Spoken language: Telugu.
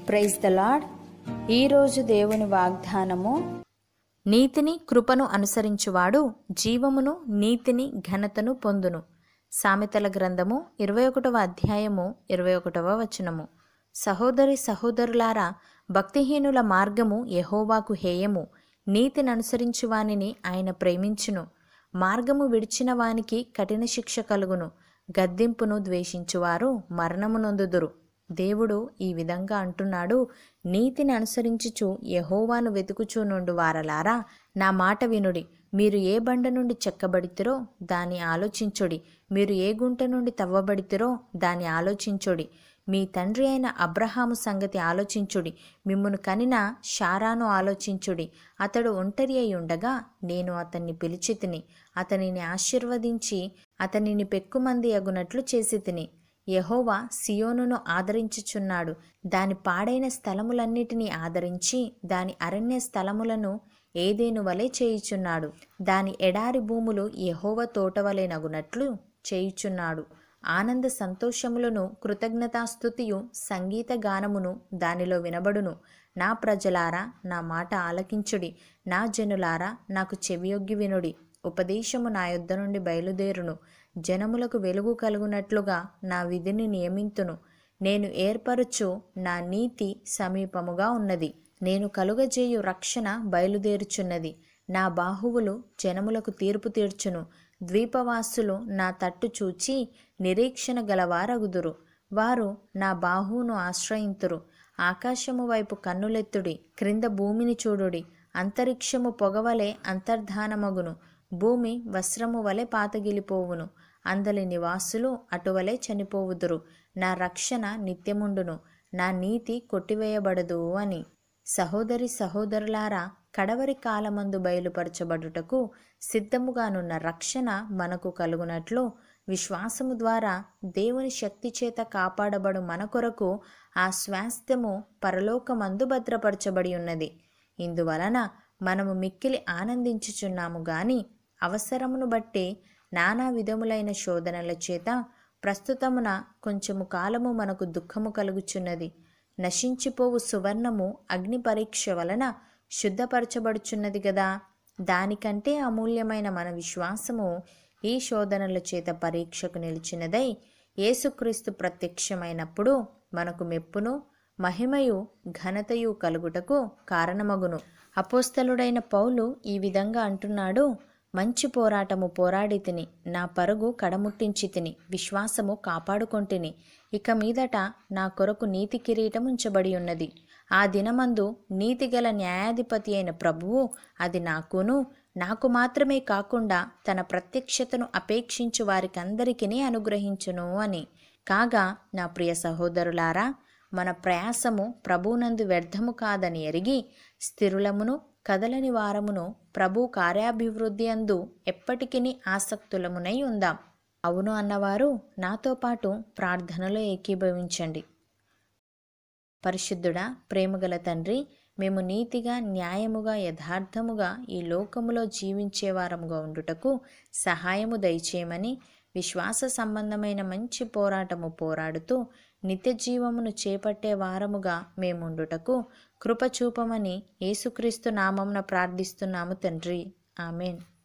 ప్రైజ్ ద లాడ్ ఈరోజు దేవుని వాగ్దానము నీతిని కృపను అనుసరించువాడు జీవమును నీతిని ఘనతను పొందును సామెతల గ్రంథము ఇరవై ఒకటవ అధ్యాయము ఇరవై ఒకటవ వచనము సహోదరి సహోదరులారా భక్తిహీనుల మార్గము యహోవాకు హేయము నీతిని అనుసరించు వానిని ఆయన ప్రేమించును మార్గము విడిచిన వానికి కఠిన శిక్ష కలుగును గద్దింపును ద్వేషించువారు మరణము నొందుదురు దేవుడు ఈ విధంగా అంటున్నాడు నీతిని అనుసరించుచు యహోవాను వెతుకుచూ నుండు వారలారా నా మాట వినుడి మీరు ఏ బండ నుండి చెక్కబడితిరో దాని ఆలోచించుడి మీరు ఏ గుంట నుండి తవ్వబడితిరో దాని ఆలోచించుడి మీ తండ్రి అయిన అబ్రహాము సంగతి ఆలోచించుడి మిమ్మును కనిన షారాను ఆలోచించుడి అతడు ఒంటరి అయి ఉండగా నేను అతన్ని పిలిచి తిని అతనిని ఆశీర్వదించి అతనిని పెక్కుమంది అగునట్లు చేసి తిని యహోవా సియోనును ఆదరించుచున్నాడు దాని పాడైన స్థలములన్నిటినీ ఆదరించి దాని అరణ్య స్థలములను ఏదేను వలె చేయుచున్నాడు దాని ఎడారి భూములు యహోవ తోటవలెనగునట్లు చేయుచున్నాడు ఆనంద సంతోషములను కృతజ్ఞతాస్థుతియు సంగీత గానమును దానిలో వినబడును నా ప్రజలారా నా మాట ఆలకించుడి నా జనులారా నాకు చెవియొగ్గి వినుడి ఉపదేశము నా యొద్ద నుండి బయలుదేరును జనములకు వెలుగు కలుగునట్లుగా నా విధిని నియమింతును నేను ఏర్పరచు నా నీతి సమీపముగా ఉన్నది నేను కలుగజేయు రక్షణ బయలుదేరుచున్నది నా బాహువులు జనములకు తీర్పు తీర్చును ద్వీపవాసులు నా తట్టు చూచి నిరీక్షణ గలవారగుదురు వారు నా బాహువును ఆశ్రయింతురు ఆకాశము వైపు కన్నులెత్తుడి క్రింద భూమిని చూడుడి అంతరిక్షము పొగవలే అంతర్ధానమగును భూమి వస్త్రము వలె పాతగిలిపోవును అందలి నివాసులు అటువలే చనిపోవుదురు నా రక్షణ నిత్యముండును నా నీతి కొట్టివేయబడదు అని సహోదరి సహోదరులారా కడవరి కాలమందు బయలుపరచబడుటకు సిద్ధముగానున్న రక్షణ మనకు కలుగునట్లు విశ్వాసము ద్వారా దేవుని శక్తి చేత కాపాడబడు మన కొరకు ఆ స్వాస్థ్యము పరలోకమందు భద్రపరచబడి ఉన్నది ఇందువలన మనము మిక్కిలి ఆనందించుచున్నాము గాని అవసరమును బట్టి నానా విధములైన శోధనల చేత ప్రస్తుతమున కొంచెము కాలము మనకు దుఃఖము కలుగుచున్నది నశించిపోవు సువర్ణము అగ్ని పరీక్ష వలన శుద్ధపరచబడుచున్నది గదా దానికంటే అమూల్యమైన మన విశ్వాసము ఈ శోధనల చేత పరీక్షకు నిలిచినదై యేసుక్రీస్తు ప్రత్యక్షమైనప్పుడు మనకు మెప్పును మహిమయు ఘనతయు కలుగుటకు కారణమగును అపోస్తలుడైన పౌలు ఈ విధంగా అంటున్నాడు మంచి పోరాటము పోరాడి తిని నా పరుగు కడముట్టించి తిని విశ్వాసము కాపాడుకొంటిని ఇక మీదట నా కొరకు నీతి కిరీటం ఉంచబడి ఉన్నది ఆ దినమందు నీతిగల న్యాయాధిపతి అయిన ప్రభువు అది నాకును నాకు మాత్రమే కాకుండా తన ప్రత్యక్షతను అపేక్షించు వారికందరికీ అనుగ్రహించును అని కాగా నా ప్రియ సహోదరులారా మన ప్రయాసము ప్రభువునందు వ్యర్థము కాదని ఎరిగి స్థిరులమును కదలని వారమును ప్రభు కార్యాభివృద్ధి అందు ఎప్పటికీ ఆసక్తులమునై ఉందాం అవును అన్నవారు నాతో పాటు ప్రార్థనలో ఏకీభవించండి పరిశుద్ధుడా ప్రేమగల తండ్రి మేము నీతిగా న్యాయముగా యథార్థముగా ఈ లోకములో జీవించే వారముగా ఉండుటకు సహాయము దయచేయమని విశ్వాస సంబంధమైన మంచి పోరాటము పోరాడుతూ నిత్య జీవమును చేపట్టే వారముగా మేముండుటకు కృప చూపమని యేసుక్రీస్తు నామమున ప్రార్థిస్తున్నాము తండ్రి ఆమెన్